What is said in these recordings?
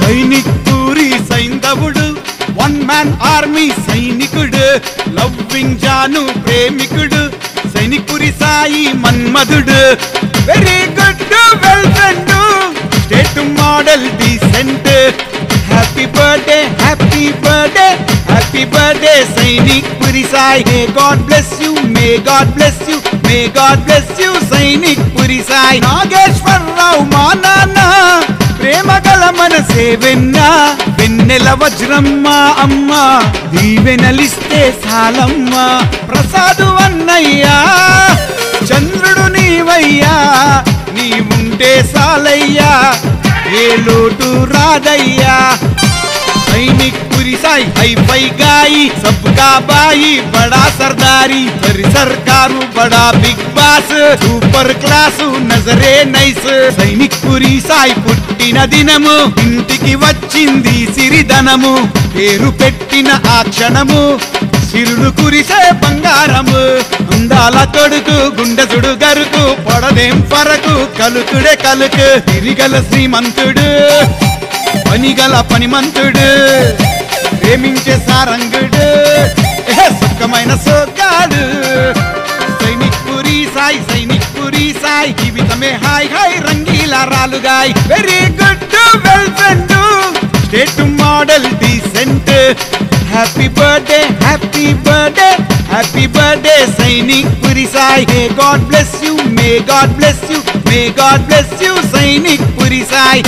సైనిక్ పూరి సైంధవుడు one man army సైనికుడు loving జాను ప్రేమికుడు సైనిక్ పురి సాయి మన్మధుడు very good well friend state model decent happy birthday happy birthday happy birthday Sainik Puri Sai may God bless you may God bless you may God bless you Sainik Puri Sai Nageswararao మా నాన్న ప్రేమ గల మనసే వెన్న వెన్నెల వజ్రమ్మ అమ్మ దీవెనలిస్తే సాలమ్మ ప్రసాదు అన్నయ్యా చంద్రుడు నీవయ్యా నీవుంటే సాలయ్యా ఏ లోటు రాదయ్యా సైనిక్ పురి సాయి హై ఫై గాయి సబ్కా బాయి బడా సర్దారి సరి సర్కారు బడా బిగ్ బాస్ సూపర్ క్లాసు నజరే నైస్ సైనిక్ పురి సాయి పుట్టిన దినము ఇంటికి వచ్చింది సిరిధనము పేరు పెట్టిన ఆ క్షణము సిరులు కురిసే బంగారము అందాల కొడుకు గుండెసుడు గరుకు పొడదేం పరకు కలుకుడే కలుకు తిరిగల శ్రీమంతుడు పనిగల పనిమంతుడు ప్రేమించే సారంగుడు ఏ సుఖమైన సోగాడు సైనిక్ పురి సాయి సైనిక్ పురి సాయి జీవితమే హాయ్ హాయ్ రంగీలా రాలుగాయ్ very good well friend state model decent happy birthday happy birthday happy birthday Sainik Puri Sai may God bless you may God bless you may God bless you Sainik Puri Sai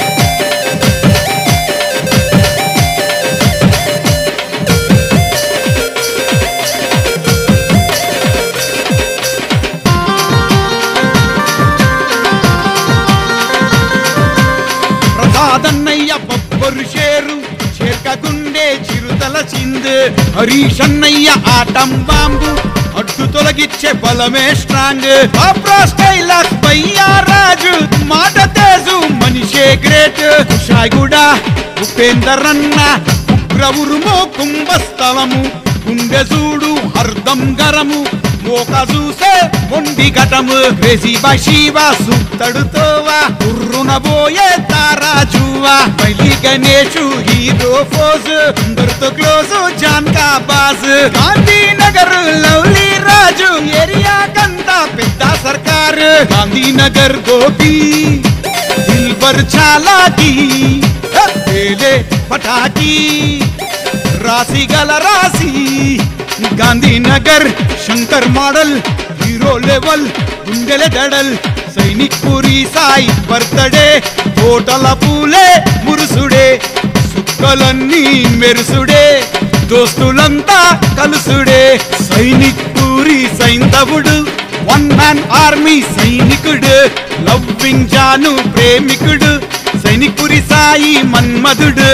ప్రసాదన్నయ్య బొబ్బరు షేరు చేర్క గుండె చిరుతల చిందు హరీష్ అన్నయ్య ఆటం బాంబు అడ్డు తొలగిచ్చే బలమే స్ట్రాంగ్ అప్రా స్టైలస్ బయ్యా రాజు మాట తేజు మనిషే గ్రేట్ కుషాయిగూడ ఉపేందర్ అన్న ఉగ్ర ఉరుమో కుంభస్థలము గుండె చూడు అర్ధం గరము మోక చూసే మొండి ఘటము వేసి శివ సుత్తడుతోవా ఉర్రున పోయే తారా జువా బలి గణేషు హీరో ఫోజ్ అందరితో క్లోజ్ జాన్ కా బాజ్ గాంధీనగర్ లవ్లీ రాజు ఏరియా కంతా పెద్ద సర్కార్ గాంధీనగర్ గోపి దిల్బర్ చాలాకి పేలే పటాకి రాసి గల రాసి Gandhinagar Shankar model hero level గుండెల దడల్ సైనిక్ పూరి సాయి బర్తడే తోటల పూలే మురుసుడే సుక్కలన్నీ మెరుసుడే దోస్తులంతా కలుసుడే సైనిక్ పూరి సైంధవుడు వన్ మ్యాన్ ఆర్మీ సైనికుడు లవ్వింగ్ జాను ప్రేమికుడు సైనిక్ పురి సాయి మన్మధుడు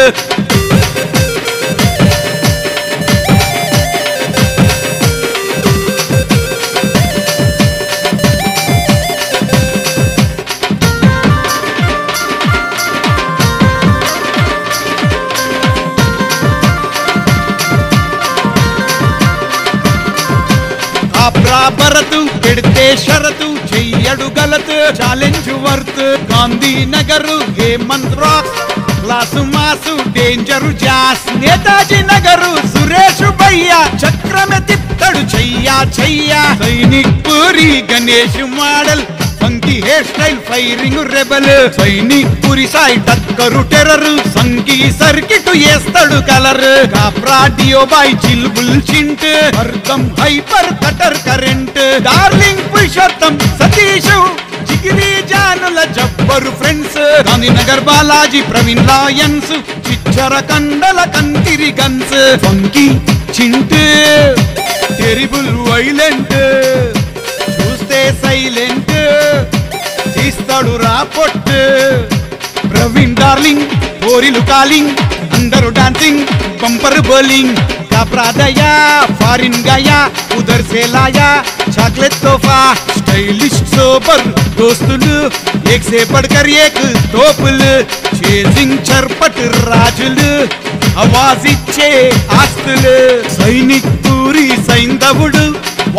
ఆప్రా భరతు పెడితే షరతు చెయ్యడు గలత్ challenge worth Gandhi Nagar Hemanth rock class mass danger జాస్ నేతాజీ నగరు సురేష్ భయ్య చక్రమె తిప్తడు చెయ్యా చెయ్యా Sainik Puri Ganesh model funky hair style firing rebel Sainik Puri Sai టక్కరు టెర్రర్ సంకీ సర్కిట్ వేస్తాడు కలర్ కాప్రా డియో బాయ్ చిల్బుల్ చింట్ అర్థం hyper cutter current darling Purushottam Satish జిగిరి జానుల జబ్బరు ఫ్రెండ్స్ గాంధీనగర్ బాలాజీ ప్రవీణ్ లాయన్స్ చిచ్చర కండల కంతిరి గన్స్ ఫంకీ చింట్ టెరిబుల్ వైలెంట్ చూస్తే సైలెంట్ తీస్తాడు రాపొట్ ప్రవీణ్ డార్లింగ్ కోరిలు కాలింగ్ అందరూ డాన్సింగ్ బంపర్ బౌలింగ్ కాప్రాదయా ఫారిన్ గయా ఉదర్ से लाया చాక్లెట్ తోఫా స్టైలిష్ సోబర్ దోస్తులు ఏక్ సే పడ్కర్ ఏక్ తోపులు చేసింగ్ చర్పట్ రాజులు ఆవాజ్ ఇచ్చే ఆస్తులు సైనిక్ పూరి సైంధవుడు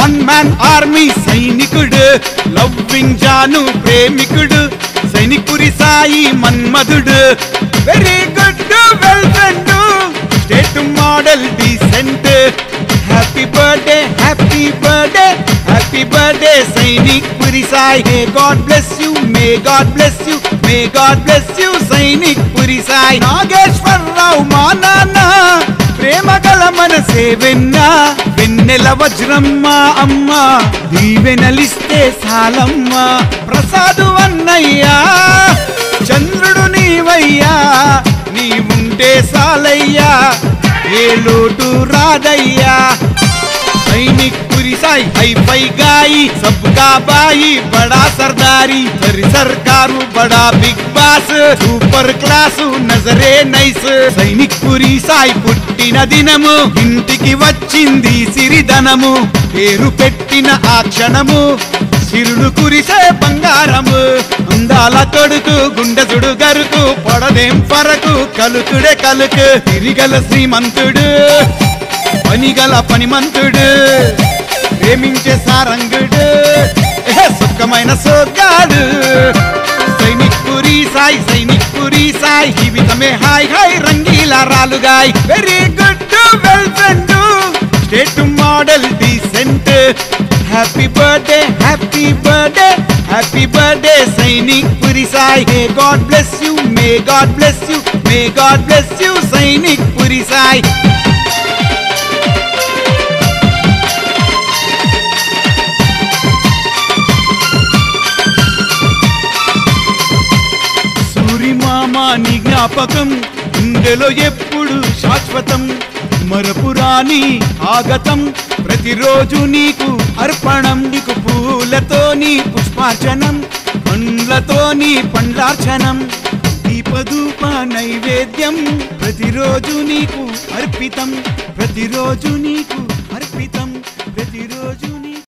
వన్ మ్యాన్ ఆర్మీ సైనికుడు లవ్వింగ్ జాను ప్రేమికుడు సైనికురి సాయి మన్మధుడు very good well friend state model decent happy birthday happy birthday happy birthday Sainik Puri Sai may God bless you may God bless you may God bless you Sainik Puri Sai Nageswararao మా నాన్న ప్రేమ గల మనసే వెన్న వెన్నెల వజ్రమ్మ అమ్మ దీవెనలిస్తే సాలమ్మ ప్రసాదు అన్నయ్యా చంద్రుడు నీవయ్యా నీవుంటే సాలయ్యా ఏ లోటు రాదయ్యా सैनिक पुरी साई हाई फाई गाई सबका बाई बड़ा सरदारी सरी सरकारू बड़ा बिग బాస్ సూపర్ క్లాసు నజరే నైస్ సైనిక్ పురి సాయి పుట్టిన దినము ఇంటికి వచ్చింది సిరిధనము పేరు పెట్టిన ఆ క్షణము సిరుడు కురిసే బంగారము అందాల తొడుకు గుండెసుడు గరుకు పొడదేం పరకు కలుకుడే కలుకు తిరిగల శ్రీమంతుడు పనిగల పనిమంతుడు ప్రేమించే సారంగుడు ఏ సుఖమైన సోగాడు సైనిక్ పురి సాయి సైనిక్ పురి సాయి జీవితమే హాయ్ హాయ్ రంగీలా రాలుగాయ్ very good well friend state model decent happy birthday happy birthday happy birthday Sainik Puri Sai may God bless you may God bless you may God bless you Sainik Puri Sai సూరిమామ నీ జ్ఞాపకం గుండెలో ఎప్పుడు శాశ్వతం మరపురాని ఆగతం ప్రతిరోజు నీకు అర్పణం నీకు పూలతో నీ పుష్పార్చనం పండ్లతో నీ పండ్లార్చనం దీపధూప నైవేద్యం ప్రతిరోజు నీకు అర్పితం ప్రతిరోజు నీకు అర్పితం ప్రతిరోజు